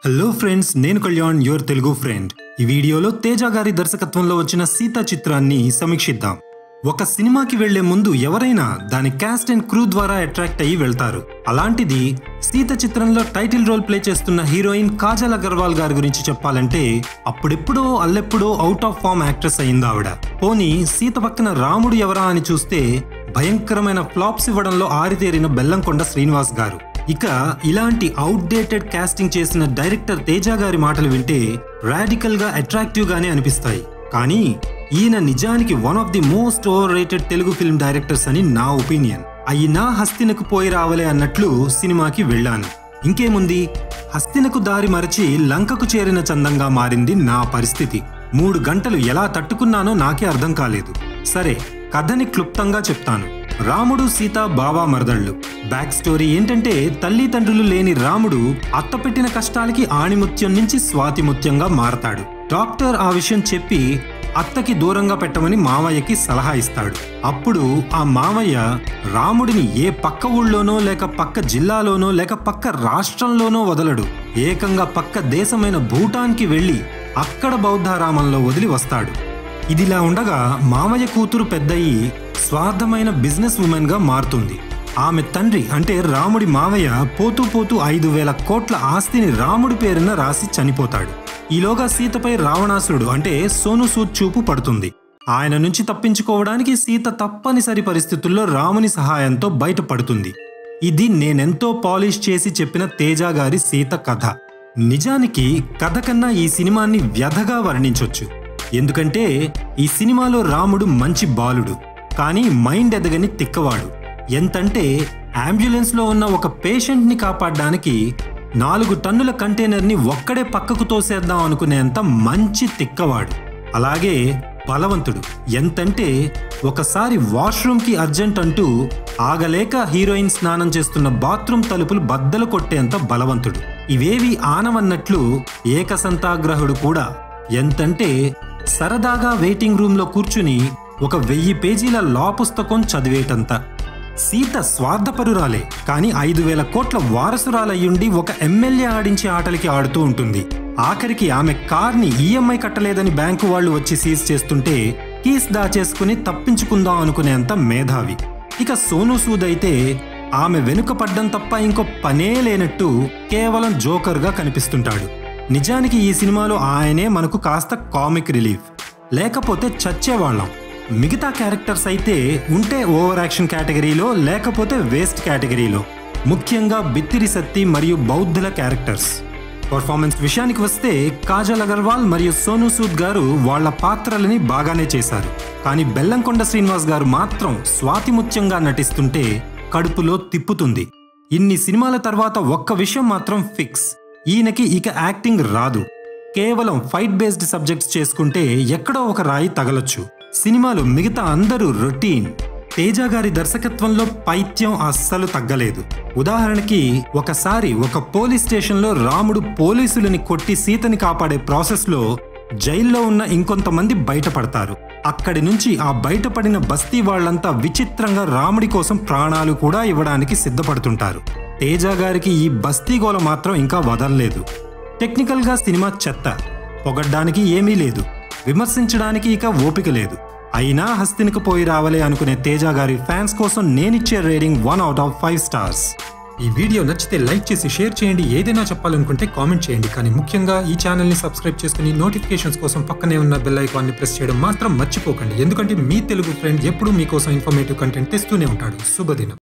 hello friends నేను Kalyan your Telugu friend ఈ వీడియోలో తేజ గారి దర్శకత్వంలో వచ్చిన సీత చిత్రాన్ని సమీక్షిద్దాం ఒక సినిమాకి వెళ్లే ముందు ఎవరైనా దాని క్యాస్ట్ అండ్ క్రూ ద్వారా అట్రాక్ట్ అయ్యి వెళ్తారు అలాంటిది సీత చిత్రంలో టైటిల్ రోల్ ప్లే చేస్తున్న హీరోయిన్ కాజల్ అగర్వాల్ గారి గురించి చెప్పాలంటే అప్పుడెప్పుడో అల్లెప్పుడో అవుట్ ఆఫ్ ఫామ్ యాక్ట్రెస్ అయింది ఆవిడ పోనీ సీత పక్కన రాముడు ఎవరా అని చూస్తే భయంకరమైన ఫ్లాప్స్ ఇవ్వడంలో ఆరితేరిన బెల్లంకొండ శ్రీనివాస్ గారు ఇక ఇలాంటి అవుట్డేటెడ్ కాస్టింగ్ చేసిన డైరెక్టర్ తేజ గారి మాటలు వింటే రాడికల్ గా అట్రాక్టివ్ గానే అనిపిస్తాయి కానీ ఈయన నిజానికి one of the most overrated Telugu film directors అని నా ఒపీనియన్ అయినా హస్తినకు పోయి రావలే అన్నట్లు సినిమాకి వెళ్ళాను ఇంకేముంది హస్తినకు దారి మరచి లంకకు చేరిన చందంగా మారింది నా పరిస్థితి మూడు గంటలు ఎలా తట్టుకున్నానో నాకే అర్థం కాలేదు సరే కథని క్లుప్తంగా చెప్తాను రాముడు సీత బావా మరదళ్ళు బ్యాక్ స్టోరీ ఏంటంటే తల్లిదండ్రులు లేని రాముడు అత్త పెట్టిన కష్టాలకి ఆణిముత్యం నుంచి స్వాతిముత్యంగా మారతాడు డాక్టర్ ఆ విషయం చెప్పి అత్తకి దూరంగా పెట్టమని మావయ్యకి సలహా ఇస్తాడు అప్పుడు ఆ మావయ్య రాముడిని ఏ పక్క ఊళ్ళోనో లేక పక్క జిల్లాలోనో లేక పక్క రాష్ట్రంలోనో వదలడు ఏకంగా పక్క దేశమైన భూటాన్కి వెళ్ళి అక్కడ బౌద్ధారామంలో వదిలి వస్తాడు ఇదిలా ఉండగా మామయ్య కూతురు పెద్దయి స్వార్థమైన బిజినెస్ ఉమెన్ గా మారుతుంది ఆమె తండ్రి అంటే రాముడి మావయ్య పోతూ పోతూ ఐదు వేల కోట్ల ఆస్తిని రాముడి పేరున రాసి చనిపోతాడు ఈలోగా సీతపై రావణాసురుడు అంటే సోను సూద్ చూపు పడుతుంది ఆయన నుంచి తప్పించుకోవడానికి సీత తప్పనిసరి పరిస్థితుల్లో రాముని సహాయంతో బయటపడుతుంది ఇది నేనెంతో పాలిష్ చేసి చెప్పిన తేజ గారి సీత కథ నిజానికి కథ కన్నా ఈ సినిమాని వ్యధగా వర్ణించొచ్చు ఎందుకంటే ఈ సినిమాలో రాముడు మంచి బాలుడు కానీ మైండ్ ఎదగని తిక్కవాడు ఎంతంటే అంబులెన్స్ లో ఉన్న ఒక పేషెంట్ ని కాపాడడానికి నాలుగు టన్నుల కంటైనర్ ని ఒక్కడే పక్కకు తోసేద్దాం అనుకునేంత మంచి తిక్కవాడు అలాగే బలవంతుడు ఎంతంటే ఒకసారి వాష్రూమ్ కి అర్జెంట్ అంటూ ఆగలేక హీరోయిన్ స్నానం చేస్తున్న బాత్రూమ్ తలుపులు బద్దలు కొట్టేంత బలవంతుడు ఇవేవి ఆనవన్నట్లు ఏకసంతాగ్రహుడు కూడా ఎంతంటే సరదాగా వెయిటింగ్ రూమ్ లో కూర్చుని ఒక వెయ్యి పేజీల లా పుస్తకం చదివేటంత సీత స్వార్థపరురాలే కానీ ఐదు వేల కోట్ల వారసురాలయ్యుండి ఒక ఎమ్మెల్యే ఆడించే ఆటలకి ఆడుతూ ఉంటుంది ఆఖరికి ఆమె కార్ని ఈఎంఐ కట్టలేదని బ్యాంకు వాళ్ళు వచ్చి సీజ్ చేస్తుంటే కీస్ దాచేసుకుని తప్పించుకుందాం అనుకునేంత మేధావి ఇక సోను సూద్ అయితే ఆమె వెనుక పడ్డం తప్ప ఇంకో పనే లేనట్టు కేవలం జోకర్గా కనిపిస్తుంటాడు నిజానికి ఈ సినిమాలో ఆయనే మనకు కాస్త కామిక్ రిలీఫ్ లేకపోతే చచ్చేవాళ్ళం మిగతా క్యారెక్టర్స్ అయితే ఉంటే ఓవర్ యాక్షన్ కేటగిరీలో లేకపోతే వేస్ట్ కేటగిరీలో ముఖ్యంగా బిత్తిరి సత్తి మరియు బౌద్ధుల క్యారెక్టర్స్ పర్ఫార్మెన్స్ విషయానికి వస్తే కాజల్ అగర్వాల్ మరియు సోను సూద్ గారు వాళ్ళ పాత్రలని బాగానే చేశారు కానీ బెల్లంకొండ శ్రీనివాస్ గారు మాత్రం స్వాతిముత్యంగా నటిస్తుంటే కడుపులో తిప్పుతుంది ఇన్ని సినిమాల తర్వాత ఒక్క విషయం మాత్రం ఫిక్స్ ఈయనకి ఇక యాక్టింగ్ రాదు కేవలం ఫైట్ బేస్డ్ సబ్జెక్ట్స్ చేసుకుంటే ఎక్కడో ఒక రాయి తగలొచ్చు సినిమాలు మిగతా అందరూ రొటీన్ తేజ గారి దర్శకత్వంలో పైత్యం అస్సలు తగ్గలేదు ఉదాహరణకి ఒకసారి ఒక పోలీస్ స్టేషన్లో రాముడు పోలీసులని కొట్టి సీతని కాపాడే ప్రాసెస్లో జైల్లో ఉన్న ఇంకొంతమంది బయటపడతారు అక్కడి నుంచి ఆ బయటపడిన బస్తీ వాళ్ళంతా విచిత్రంగా రాముడి కోసం ప్రాణాలు కూడా ఇవ్వడానికి సిద్ధపడుతుంటారు తేజ గారికి ఈ బస్తీ గోల మాత్రం ఇంకా వదలలేదు టెక్నికల్గా సినిమా చెత్త పొగడ్డానికి ఏమీ లేదు విమర్శించడానికి ఇక ఓపిక లేదు అయినా హస్తినికి పోయి రావలే అనుకునే తేజ గారి ఫ్యాన్స్ కోసం నేనిచ్చే rating one out of five stars ఈ వీడియో నచ్చితే లైక్ చేసి షేర్ చేయండి ఏదైనా చెప్పాలనుకుంటే కామెంట్ చేయండి కానీ ముఖ్యంగా ఈ ఛానల్ని సబ్స్క్రైబ్ చేసుకుని నోటిఫికేషన్స్ కోసం పక్కనే ఉన్న బెల్ ఐకాన్ని ప్రెస్ చేయడం మాత్రం మర్చిపోకండి ఎందుకంటే మీ తెలుగు ఫ్రెండ్ ఎప్పుడూ మీకోసం ఇన్ఫర్మేటివ్ కంటెంట్ తెస్తూనే ఉంటాడు శుభదినం